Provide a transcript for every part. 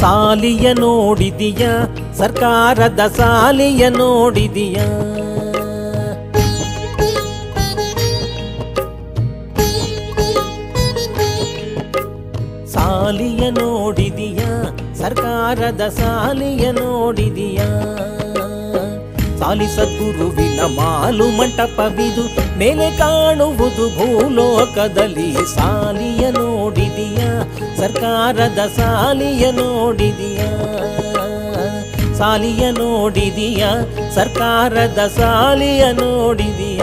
ಸಾಲಿಯ ನೋಡಿದೀಯ ಸರ್ಕಾರದ ಸಾಲಿಯ ನೋಡಿದೀಯ ಸಾಲಿಯ ನೋಡಿದೀಯ ಸರ್ಕಾರದ ಸಾಲಿಯ ನೋಡಿದೀಯ ಸಾಲಿ ಸದ್ಗುರುವಿನ ಮಾಲು ಮಂಟಪವಿದು ಮೇಲೆ ಕಾಣುವುದು ಭೂಲೋಕದಲ್ಲಿ ಸಾಲಿಯ ನೋಡಿದೀಯ ಸರ್ಕಾರದ ಸಾಲಿಯ ನೋಡಿದೀಯ ಸಾಲಿಯ ನೋಡಿದೀಯ ಸರ್ಕಾರದ ಸಾಲಿಯ ನೋಡಿದೀಯ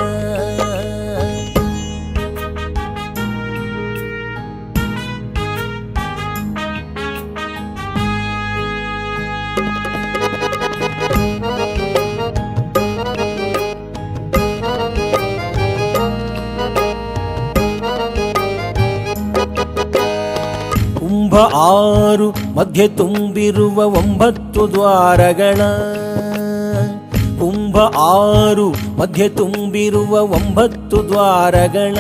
ಕುಂಭ ಆರು ಮಧ್ಯೆ ತುಂಬಿರುವ ಒಂಬತ್ತು ದ್ವಾರಗಳ ಕುಂಭ ಆರು ಮಧ್ಯೆ ತುಂಬಿರುವ ಒಂಬತ್ತು ದ್ವಾರಗಳ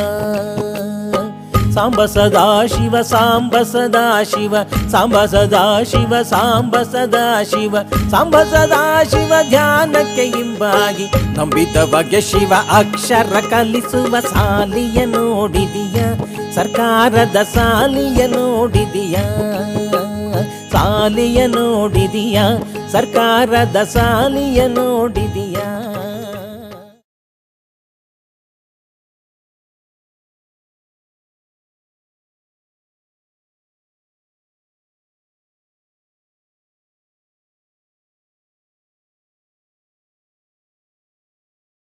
ಸಾಂಬ ಸದಾ ಶಿವ ಸಾಂಬ ಸದಾ ಶಿವ ಸಾಂಬ ಸದಾ ಶಿವ ಸಾಂಬ ಸದಾ ಶಿವ ಸಾಂಬ ಸದಾ ಶಿವ ಧ್ಯಾನಕ್ಕೆ ಇಂಬಾಗಿ ನಂಬಿದ ಬಗೆ ಶಿವ ಅಕ್ಷರ ಕಲಿಸುವ ಸಾಲಿಯ ನೋಡಿದೀಯ ಸರ್ಕಾರದ ಸಾಲಿಯ ನೋಡಿದೀಯ ಸಾಲಿಯ ನೋಡಿದೀಯ ಸರ್ಕಾರದ ಸಾಲಿಯ ನೋಡಿದೀಯ